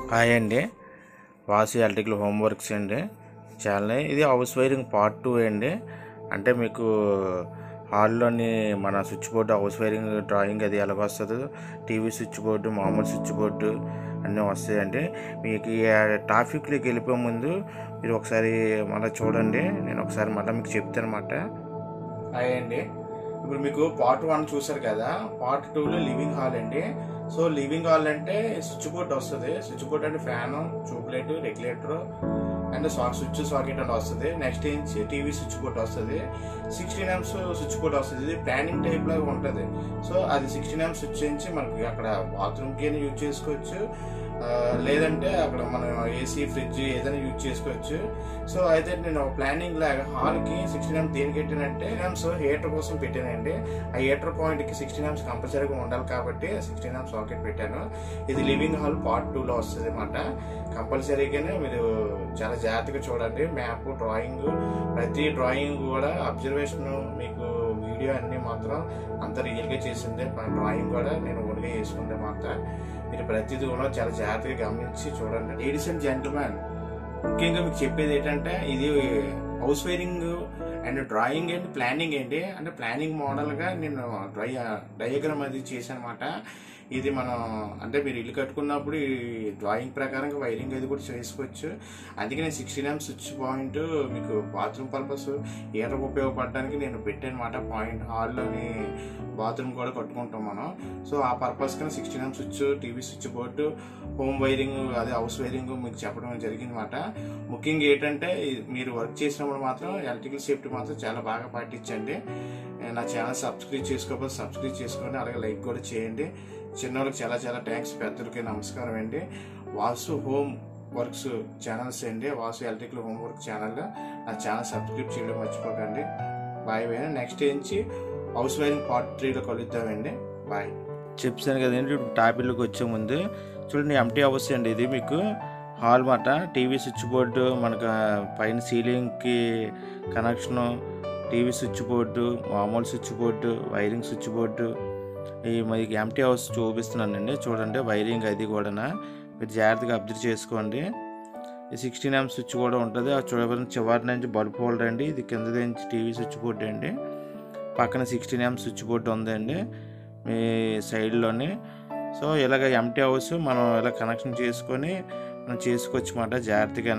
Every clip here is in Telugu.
హాయ్ అండి వాసు ఎలక్ట్రికల్ హోంవర్క్స్ అండి ఛానల్ ఇది హౌస్ వైరింగ్ పార్ట్ టూ అండి అంటే మీకు హాల్లోని మన switch board house wiring drawing అది ఎలాగ వస్తుందో టీవీ స్విచ్ బోర్డు మామూలు స్విచ్ బోర్డు అన్నీ వస్తాయండి మీకు ఈ ట్రాఫిక్లోకి వెళ్ళిపోయే ముందు మీరు ఒకసారి మళ్ళీ చూడండి నేను ఒకసారి మళ్ళీ మీకు చెప్తాను అనమాట హాయ్ అండి ఇప్పుడు మీకు పార్ట్ వన్ చూసారు కదా పార్ట్ టూలో లివింగ్ హాల్ అండి సో లివింగ్ హాల్ అంటే స్విచ్ బోర్డ్ వస్తుంది స్విచ్ బోర్డ్ అంటే fan tubelight regulator and switch socket అని వస్తుంది నెక్స్ట్ ఏంచి టీవీ స్విచ్ బోర్డ్ వస్తుంది సిక్స్టీన్ ఎంస్ స్విచ్ బోర్డ్ వస్తుంది ఇది ప్లానింగ్ టైప్ లాగా ఉంటుంది సో అది సిక్స్టీన్ ఎంస్ స్విచ్ నుంచి మనకి అక్కడ బాత్రూమ్కి యూజ్ చేసుకోవచ్చు ఆ, లేదంటే అక్కడ మనం ఏసీ ఫ్రిడ్జ్ ఏదైనా యూజ్ చేసుకోవచ్చు సో అయితే నేను ప్లానింగ్ లాగా హాల్కి సిక్స్టీన్ ఎంస్ దేనికి పెట్టానంటే ఎంస్ హీటర్ కోసం పెట్టానండి ఆ హీటర్ పాయింట్కి సిక్స్టీన్ ఎంస్ కంపల్సరీగా ఉండాలి కాబట్టి సిక్స్టీన్ ఎంస్ సాకెట్ పెట్టాను ఇది లివింగ్ హాల్ పార్ట్ టూలో వస్తుంది అనమాట కంపల్సరీగానే మీరు చాలా జాగ్రత్తగా చూడండి మ్యాప్ డ్రాయింగ్ ప్రతి డ్రాయింగ్ కూడా అబ్జర్వేషన్ మీకు వీడియో అన్ని మాత్రం అంత రియల్గా చేసిందే డ్రాయింగ్ కూడా నేను ఓన్గా చేసుకుంటే మాత్రం మీరు ప్రతిదీ కూడా చాలా జాగ్రత్తగా గమనించి చూడండి లేడీస్ అండ్ జెంటల్మెన్ ముఖ్యంగా మీకు చెప్పేది ఏంటంటే ఇది house wiring and drawing and planning ఏంటి అంటే ప్లానింగ్ మోడల్గా నేను డ్రై డయాగ్రామ్ అది చేశాను అనమాట ఇది మనం అంటే మీరు ఇల్లు కట్టుకున్నప్పుడు ఈ డ్రాయింగ్ ప్రకారంగా వైరింగ్ అది కూడా చేసుకోవచ్చు అందుకే నేను సిక్స్టీన్ ఎం స్విచ్ పాయింట్ మీకు బాత్రూమ్ పర్పస్ ఏటకు ఉపయోగపడడానికి నేను పెట్టాను అనమాట పాయింట్ హాల్లోని బాత్రూమ్ కూడా కట్టుకుంటాం మనం సో ఆ పర్పస్ కింద sixteen amp switch TV switch board home wiring అదే హౌస్ వైరింగ్ మీకు చెప్పడం జరిగింది అనమాట ముఖ్యంగా ఏంటంటే ఈ- మీరు వర్క్ చేసినప్పుడు మాత్రం ఎలక్ట్రికల్ సేఫ్టీ మాత్రం చాలా బాగా పాటించండి ఏ, నా ఛానల్ సబ్స్క్రైబ్ చేసుకోకపోతే సబ్స్క్రైబ్ చేసుకోండి అలాగే లైక్ కూడా చేయండి చిన్నవాళ్ళకి చాలా చాలా థ్యాంక్స్ పెద్దలకి నమస్కారం అండి వాసు హోమ్ వర్క్స్ ఛానల్స్ అండి Vasu electrical home work channel నా ఛానల్ సబ్స్క్రైబ్ చేయడం మర్చిపోకండి బాయ్ బాయ్ నెక్స్ట్ ఏంచి హౌస్ వైరింగ్ పార్ట్ త్రీలో కలుద్దామండి బాయ్ చెప్తాను కదండి ఇప్పుడు టాపిక్లోకి వచ్చే ముందు చూడండి ఎంటీ హౌస్ అండి ఇది మీకు హాల్ మాట టీవీ స్విచ్ బోర్డు మనకు ఆ, పైన సీలింగ్కి కనెక్షను టీవీ స్విచ్ బోర్డు మామూలు switch board wiring switch board ఈ మనకి ఎంటీ హౌస్ చూపిస్తున్నానండి చూడండి వైరింగ్ అది కూడా మీరు జాగ్రత్తగా అబ్జర్వ్ చేసుకోండి ఈ సిక్స్టీన్ ఎం స్విచ్ కూడా ఉంటుంది ఆ చూడబోతున్న చివరి నుంచి బల్బ్ హోల్డర్ అండి ఇది కింద నుంచి టీవీ స్విచ్ బోర్డు అండి పక్కన సిక్స్టీన్ ఎం స్విచ్ బోర్డు ఉందండి మీ సైడ్లోని సో ఇలాగ ఎంటీ హౌస్ మనం ఇలా కనెక్షన్ చేసుకొని మనం చేసుకోవచ్చు అన్నమాట జాగ్రత్తగా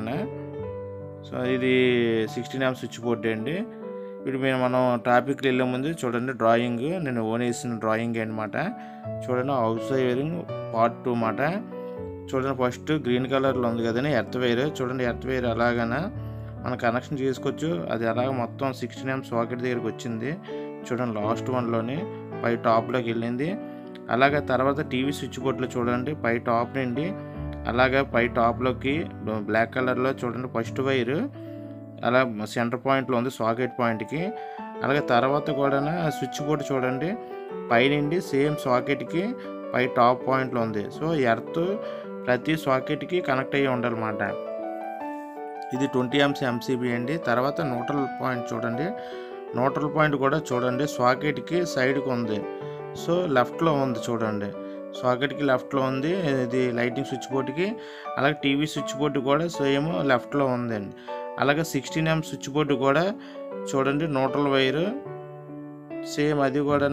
సో ఇది సిక్స్టీన్ ఎం స్విచ్ బోర్డు అండి ఇప్పుడు మేము మనం టాపిక్కి వెళ్ళే ముందు చూడండి డ్రాయింగ్ నేను ఓన్ వేసిన డ్రాయింగ్ అనమాట చూడండి హౌస్ వైరింగ్ పార్ట్ టూ మాట చూడండి ఫస్ట్ గ్రీన్ కలర్లో ఉంది కదండి ఎర్త్ వైర్ చూడండి ఎర్త్ వైర్ ఎలాగనా మనం కనెక్షన్ చేసుకోవచ్చు అది అలాగ మొత్తం సిక్స్టీన్ ఎం సాకెట్ దగ్గరికి వచ్చింది చూడండి లాస్ట్ వన్లోని పై టాప్లోకి వెళ్ళింది అలాగే తర్వాత టీవీ స్విచ్ బోర్డులో చూడండి పై టాప్ నుండి అలాగే పై టాప్లోకి బ్లాక్ కలర్లో చూడండి ఫస్ట్ వైర్ అలా సెంటర్ పాయింట్లో ఉంది సాకెట్ పాయింట్కి అలాగే తర్వాత కూడా స్విచ్ బోర్డు చూడండి పైనుండి సేమ్ సాకెట్కి పై టాప్ పాయింట్లో ఉంది సో ఎర్త్ ప్రతి సాకెట్కి కనెక్ట్ అయ్యి ఉండాలన్నమాట ఇది ట్వంటీ ఎంసీ ఎంసీబీ అండి తర్వాత న్యూట్రల్ పాయింట్ చూడండి న్యూట్రల్ పాయింట్ కూడా చూడండి సాకెట్కి సైడ్కి ఉంది సో లెఫ్ట్లో ఉంది చూడండి సాకెట్కి లెఫ్ట్లో ఉంది ఇది లైటింగ్ స్విచ్ బోర్డుకి అలాగే టీవీ స్విచ్ బోర్డు కూడా సేమ్ లెఫ్ట్లో ఉందండి అలాగే సిక్స్టీన్ ఎం స్విచ్ బోర్డు కూడా చూడండి న్యూట్రల్ వైర్ సేమ్ అది కూడా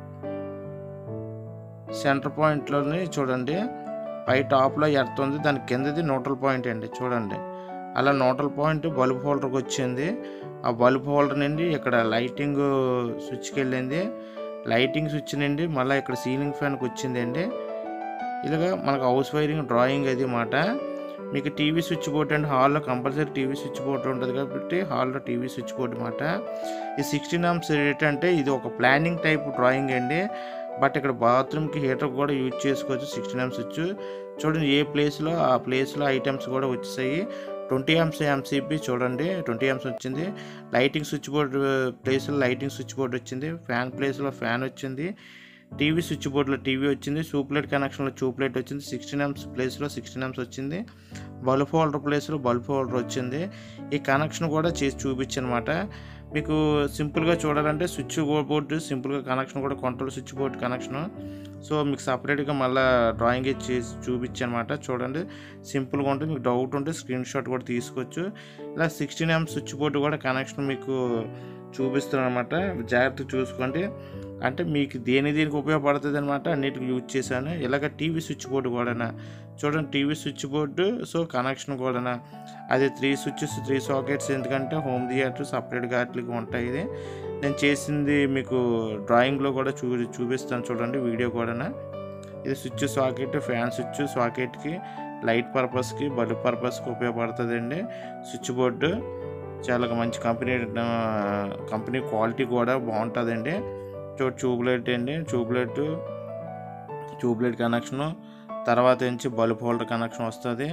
సెంటర్ పాయింట్లోని చూడండి పై టాప్లో ఎర్త్ ఉంది దాని కిందది న్యూట్రల్ పాయింట్ అండి చూడండి అలా న్యూట్రల్ పాయింట్ బల్బ్ హోల్డర్కి వచ్చింది ఆ బల్బ్ హోల్డర్ నుండి ఇక్కడ లైటింగ్ స్విచ్కి వెళ్ళింది లైటింగ్ స్విచ్ నుండి మళ్ళీ ఇక్కడ సీలింగ్ ఫ్యాన్కి వచ్చిందండి ఇలాగా మనకు హౌస్ వైరింగ్ డ్రాయింగ్ అది మాట మీకు టీవీ స్విచ్ బోర్డ్ అండ్ హాల్లో కంపల్సరీ టీవీ స్విచ్ బోర్డు ఉంటుంది కాబట్టి హాల్లో టీవీ స్విచ్ బోర్డు మాట ఈ సిక్స్టీన్ ఆమ్స్ ఏంటంటే ఇది ఒక ప్లానింగ్ టైప్ డ్రాయింగ్ అండి బట్ ఇక్కడ బాత్రూమ్కి హీటర్ కూడా యూజ్ చేసుకోవచ్చు సిక్స్టీన్ ఆమ్స్ స్విచ్ చూడండి ఏ ప్లేస్లో ఆ ప్లేస్లో ఐటమ్స్ కూడా వచ్చేసాయి ట్వంటీ ఎంస్ ఎంసీబీ చూడండి ట్వంటీ ఎంస్ వచ్చింది లైటింగ్ స్విచ్ బోర్డు ప్లేస్లో లైటింగ్ స్విచ్ బోర్డు వచ్చింది ఫ్యాన్ ప్లేస్లో ఫ్యాన్ వచ్చింది టీవీ స్విచ్ బోర్డులో టీవీ వచ్చింది ట్యూబ్లైట్ కనెక్షన్లో ట్యూబ్లైట్ వచ్చింది సిక్స్టీన్ ఎంస్ ప్లేస్లో సిక్స్టీన్ ఎంస్ వచ్చింది బల్బ్ హోల్డర్ ప్లేస్లో బల్బ్ హోల్డర్ వచ్చింది ఈ కనెక్షన్ కూడా చేసి చూపించనమాట మీకు సింపుల్గా చూడాలంటే స్విచ్ బోర్డు సింపుల్గా కనెక్షన్ కూడా control switch board connection so మీకు సపరేట్గా మళ్ళీ డ్రాయింగ్ చేసి చూపించనమాట చూడండి సింపుల్గా ఉంటుంది మీకు డౌట్ ఉంటే స్క్రీన్ షాట్ కూడా తీసుకోవచ్చు ఇలా సిక్స్టీన్ ఎం స్విచ్ బోర్డు కూడా కనెక్షన్ మీకు చూపిస్తున్నాను అనమాట జాగ్రత్తగా చూసుకోండి అంటే మీకు దేని దేనికి ఉపయోగపడుతుంది అనమాట అన్నిటికి యూజ్ చేశాను ఇలాగ టీవీ స్విచ్ బోర్డు కూడా చూడండి TV switch board so connection కూడా అది త్రీ స్విచ్చెస్ త్రీ సాకెట్స్ ఎందుకంటే హోమ్ థియేటర్ సపరేట్గా వాటికి ఉంటాయి ఇది నేను చేసింది మీకు డ్రాయింగ్లో కూడా చూ చూపిస్తాను చూడండి వీడియో కూడా ఇది స్విచ్ సాకెట్ ఫ్యాన్ స్విచ్ సాకెట్కి లైట్ పర్పస్కి బల్బ్ పర్పస్కి ఉపయోగపడుతుందండి స్విచ్ బోర్డు చాలా మంచి కంపెనీ కంపెనీ క్వాలిటీ కూడా బాగుంటుందండి చూ ట్యూబ్లైట్ అండి ట్యూబ్లైట్ ట్యూబ్లైట్ కనెక్షను తర్వాత నుంచి బల్బ్ హోల్డర్ కనెక్షన్ వస్తుంది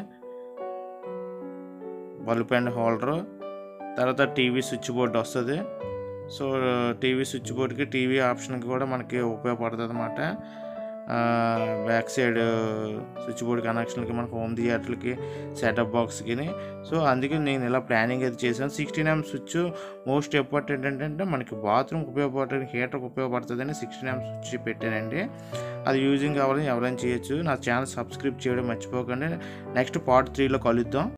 బల్బ్ అండ్ హోల్డరు తర్వాత టీవీ స్విచ్ బోర్డు వస్తుంది సో టీవీ స్విచ్ బోర్డుకి టీవీ ఆప్షన్కి కూడా మనకి ఉపయోగపడుతుంది అన్నమాట బ్యాక్ సైడ్ స్విచ్ బోర్డ్ కనెక్షన్కి మన హోమ్ థియేటర్కి సెటప్ బాక్స్కి సో అందుకే నేను ఇలా ప్లానింగ్ అయితే చేశాను sixteen amp switch most important ఏంటంటే మనకి బాత్రూమ్కి ఉపయోగపడే హీటర్కి ఉపయోగపడుతుందని సిక్స్టీన్ ఎం స్విచ్ పెట్టానండి అది యూజింగ్ కావాలని ఎవరైనా చేయొచ్చు నా ఛానల్ సబ్స్క్రైబ్ చేయడం మర్చిపోకండి నెక్స్ట్ పార్ట్ త్రీలో కలుద్దాం